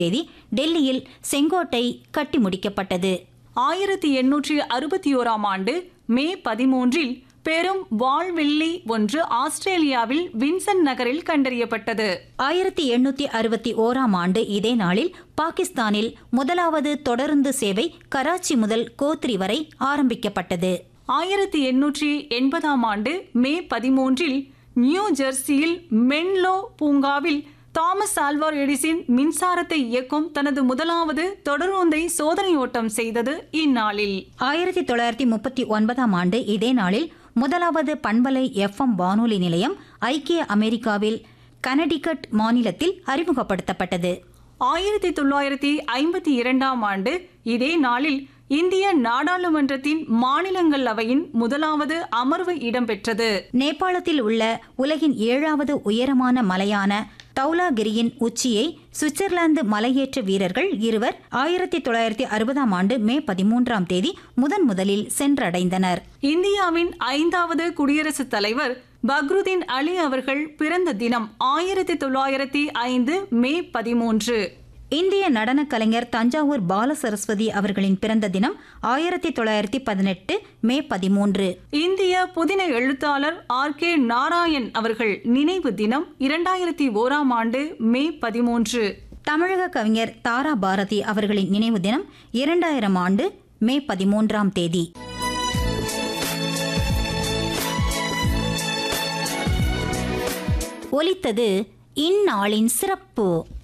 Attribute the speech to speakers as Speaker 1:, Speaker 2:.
Speaker 1: தேதி டெல்லியில் செங்கோட்டை கட்டி முடிக்கப்பட்டது
Speaker 2: ஆயிரத்தி எண்ணூற்றி அறுபத்தி ஓராம் ஆண்டு மே பதிமூன்றில் பெரும் வால்வெள்ளி ஒன்று ஆஸ்திரேலியாவில் வின்சன் நகரில் கண்டறியப்பட்டது
Speaker 1: ஆயிரத்தி எண்ணூத்தி அறுபத்தி ஓராம் ஆண்டு இதே நாளில் பாகிஸ்தானில் முதலாவது தொடருந்து சேவை கராச்சி முதல் கோத்ரி வரை ஆரம்பிக்கப்பட்டது
Speaker 2: ஆயிரத்தி எண்ணூற்றி எண்பதாம் ஆண்டு மே பதிமூன்றில் நியூ ஜெர்சியில் மென்லோ பூங்காவில் தாமஸ் ஆல்வார் எடிசின் மின்சாரத்தை இயக்கும் தனது முதலாவது தொடரோந்தை சோதனை ஓட்டம் செய்தது இந்நாளில்
Speaker 1: ஆயிரத்தி தொள்ளாயிரத்தி முப்பத்தி ஒன்பதாம் ஆண்டு இதே நாளில் முதலாவது பண்பலை எஃப்எம் வானொலி நிலையம் ஐக்கிய அமெரிக்காவில் கனடிகட் மாநிலத்தில் அறிமுகப்படுத்தப்பட்டது
Speaker 2: ஆயிரத்தி தொள்ளாயிரத்தி ஐம்பத்தி இரண்டாம் ஆண்டு இதே நாளில் இந்திய நாடாளுமன்றத்தின் மாநிலங்களவையின் முதலாவது அமர்வு இடம்பெற்றது
Speaker 1: நேபாளத்தில் உள்ள உலகின் ஏழாவது உயரமான மலையான தௌலாகிரியின் உச்சியை சுவிட்சர்லாந்து மலையேற்ற வீரர்கள் இருவர் ஆயிரத்தி தொள்ளாயிரத்தி அறுபதாம் ஆண்டு மே பதிமூன்றாம் தேதி முதன் முதலில் சென்றடைந்தனர்
Speaker 2: இந்தியாவின் ஐந்தாவது குடியரசுத் தலைவர் பக்ருதீன் அலி அவர்கள் பிறந்த தினம் ஆயிரத்தி தொள்ளாயிரத்தி ஐந்து மே பதிமூன்று
Speaker 1: இந்திய நடனக் கலைஞர் தஞ்சாவூர் பாலசரஸ்வதி அவர்களின் பிறந்த தினம் ஆயிரத்தி தொள்ளாயிரத்தி பதினெட்டு மே பதிமூன்று
Speaker 2: இந்திய புதின எழுத்தாளர் ஆர் கே நாராயண் அவர்கள் நினைவு தினம் இரண்டாயிரத்தி ஓராம் ஆண்டு மே பதிமூன்று
Speaker 1: தமிழக கவிஞர் தாரா பாரதி அவர்களின் நினைவு தினம் இரண்டாயிரம் ஆண்டு மே பதிமூன்றாம் தேதி ஒலித்தது இந்நாளின் சிறப்பு